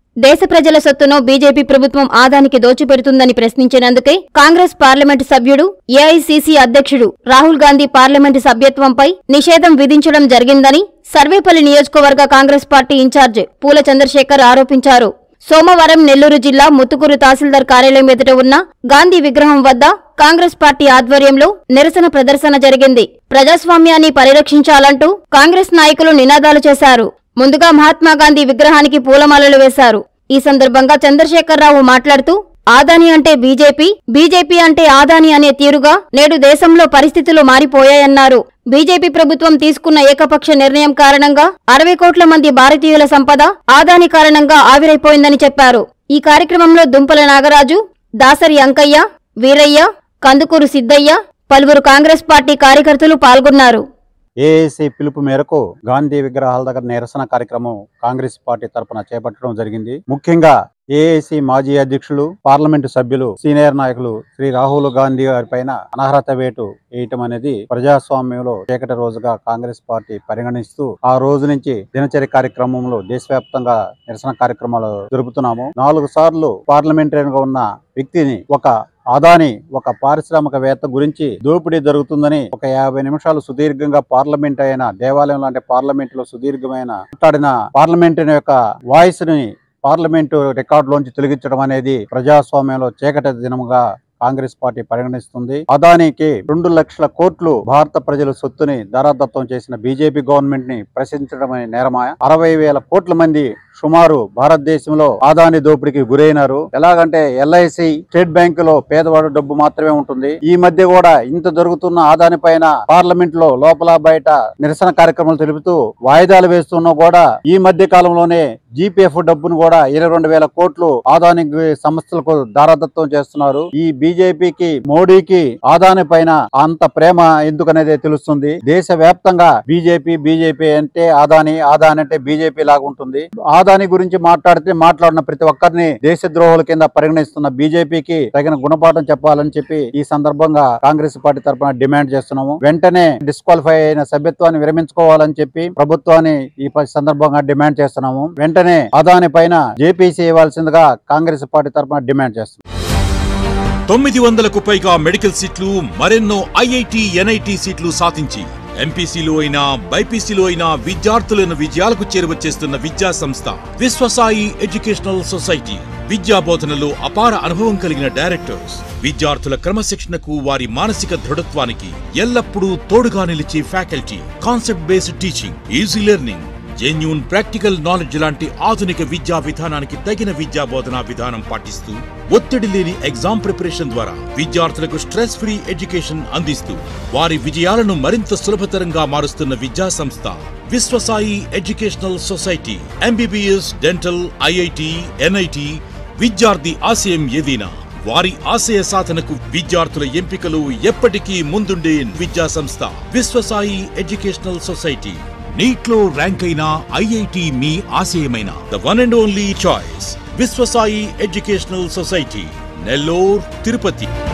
దేశ ప్రజల సొత్తును బీజేపీ ప్రభుత్వం ఆదానికి దోచిపెడుతుందని ప్రశ్నించినందుకే కాంగ్రెస్ పార్లమెంటు సభ్యుడు ఏఐసీసీ అధ్యక్షుడు రాహుల్ గాంధీ పార్లమెంటు సభ్యత్వంపై నిషేధం విధించడం జరిగిందని సర్వేపల్లి నియోజకవర్గ కాంగ్రెస్ పార్టీ ఇన్ఛార్జ్ పూల చంద్రశేఖర్ ఆరోపించారు సోమవారం నెల్లూరు జిల్లా ముత్తుకూరు తహసీల్దార్ కార్యాలయం ఎదుట ఉన్న గాంధీ విగ్రహం వద్ద కాంగ్రెస్ పార్టీ ఆధ్వర్యంలో నిరసన ప్రదర్శన జరిగింది ప్రజాస్వామ్యాన్ని పరిరక్షించాలంటూ కాంగ్రెస్ నాయకులు నినాదాలు చేశారు ముందుగా మహాత్మా గాంధీ విగ్రహానికి పూలమాలలు వేశారు ఈ సందర్భంగా చంద్రశేఖరరావు మాట్లాడుతూ ఆదాని అంటే బీజేపీ బీజేపీ అంటే ఆదాని అనే తీరుగా నేడు దేశంలో పరిస్థితులు మారిపోయాయన్నారు బీజేపీ ప్రభుత్వం తీసుకున్న ఏకపక్ష నిర్ణయం కారణంగా అరవై కోట్ల మంది భారతీయుల సంపద ఆదాని కారణంగా ఆవిరైపోయిందని చెప్పారు ఈ కార్యక్రమంలో దుంపల నాగరాజు దాసరి అంకయ్య వీరయ్య కందుకూరు సిద్దయ్య పలువురు కాంగ్రెస్ పార్టీ కార్యకర్తలు పాల్గొన్నారు ఏఐసి పిలుపు మేరకు గాంధీ విగ్రహాల దగ్గర నిరసన కార్యక్రమం కాంగ్రెస్ పార్టీ తరపున చేపట్టడం జరిగింది ముఖ్యంగా ఏఐసి మాజీ అధ్యక్షులు పార్లమెంటు సభ్యులు సీనియర్ నాయకులు శ్రీ రాహుల్ గాంధీ గారి పైన అనర్హత వేటు వేయటం అనేది ప్రజాస్వామ్యంలో చీకటి రోజుగా కాంగ్రెస్ పార్టీ పరిగణిస్తూ ఆ రోజు నుంచి దినచర్య కార్యక్రమంలో దేశవ్యాప్తంగా నిరసన కార్యక్రమాలు జరుపుతున్నాము నాలుగు సార్లు పార్లమెంటరీగా ఉన్న వ్యక్తిని ఒక అదాని ఒక పారిశ్రామికవేత్త గురించి దోపిడీ జరుగుతుందని ఒక యాభై నిమిషాలు సుదీర్ఘంగా పార్లమెంట్ అయిన దేవాలయం లాంటి పార్లమెంట్ లో సుదీర్ఘమైన మాట్లాడిన పార్లమెంట్ యొక్క వాయిస్ ని పార్లమెంటు రికార్డులోంచి తొలగించడం అనేది ప్రజాస్వామ్యంలో చీకటి దినముగా కాంగ్రెస్ పార్టీ పరిగణిస్తుంది అదానికి రెండు లక్షల కోట్లు భారత ప్రజల సొత్తుని ధారాదత్తం చేసిన బీజేపీ గవర్నమెంట్ ని ప్రశ్నించడం అనే నేరమా అరవై వేల కోట్ల మంది సుమారు భారతదేశంలో ఆదాని దోపిడీకి గురైనారు ఎలాగంటే ఎల్ఐసి స్టేట్ బ్యాంక్ లో పేదవాడు డబ్బు మాత్రమే ఉంటుంది ఈ మధ్య కూడా ఇంత జరుగుతున్న ఆదాని పైన పార్లమెంట్ లో లోపల బయట నిరసన కార్యక్రమాలు తెలుపుతూ వాయిదాలు వేస్తున్నా కూడా ఈ మధ్య కాలంలోనే జీపీఎఫ్ డబ్బును కూడా ఇరవై రెండు వేల కోట్లు ఆదాని సంస్థలకు దారాదత్తం చేస్తున్నారు ఈ బీజేపీకి మోడీకి ఆదాని పైన అంత ప్రేమ ఎందుకనేది తెలుస్తుంది దేశ వ్యాప్తంగా బీజేపీ బీజేపీ అంటే ఆదాని ఆదాని అంటే బీజేపీ లాగా ఉంటుంది ఆదాని గురించి మాట్లాడితే మాట్లాడిన ప్రతి ఒక్కరిని దేశ ద్రోహుల కింద పరిగణిస్తున్న బీజేపీకి తగిన గుణపాఠం చెప్పాలని చెప్పి ఈ సందర్భంగా కాంగ్రెస్ పార్టీ తరఫున డిమాండ్ చేస్తున్నాము వెంటనే డిస్క్వాలిఫై అయిన సభ్యత్వాన్ని విరమించుకోవాలని చెప్పి ప్రభుత్వాన్ని ఈ ప- సందర్భంగా డిమాండ్ చేస్తున్నాము వెంటనే అదాని పైన జేపీసీ ఇవ్వాల్సిందిగా కాంగ్రెస్ పార్టీ తరఫున డిమాండ్ చేస్తున్నాం తొమ్మిది వందలకు పైగా మెడికల్ సీట్లు మరెన్నో ఐఐటి ఎన్ఐటి సీట్లు సాధించి ఎంపీసీలో అయినా బైపీసీలో అయినా విద్యార్థులను విజయాలకు చేరువచేస్తున్న విద్యా సంస్థ విశ్వసాయి ఎడ్యుకేషనల్ సొసైటీ విద్యా బోధనలో అపార అనుభవం కలిగిన డైరెక్టర్స్ విద్యార్థుల క్రమశిక్షణకు వారి మానసిక దృఢత్వానికి ఎల్లప్పుడూ తోడుగా నిలిచే faculty concept based teaching easy learning genuine practical knowledge లాంటి ఆధునిక విద్యా విధానానికి తగిన విద్యా బోధనా విధానం పాటిస్తూ ఒత్తిడి లేని ఎగ్జామ్ ప్రిపరేషన్ ద్వారా విద్యార్థులకు స్ట్రెస్ ఫ్రీ ఎడ్యుకేషన్ అందిస్తూ వారి విజయాలను మరింత సులభతరంగా మారుస్తున్న విద్యా సంస్థ Vishwasai educational society MBBS dental IIT NIT విద్యార్థి ఆశయం ఏదైనా వారి ఆశయ సాధనకు విద్యార్థుల ఎంపికలు ఎప్పటికీ ముందుండే విద్యా సంస్థ విశ్వసాయి ఎడ్యుకేషనల్ సొసైటీ నీట్లో ర్యాంక్ అయిన ఐఐటి మీ ఆశయమైన the one and only choice Vishwasai educational society Nellore Tirupati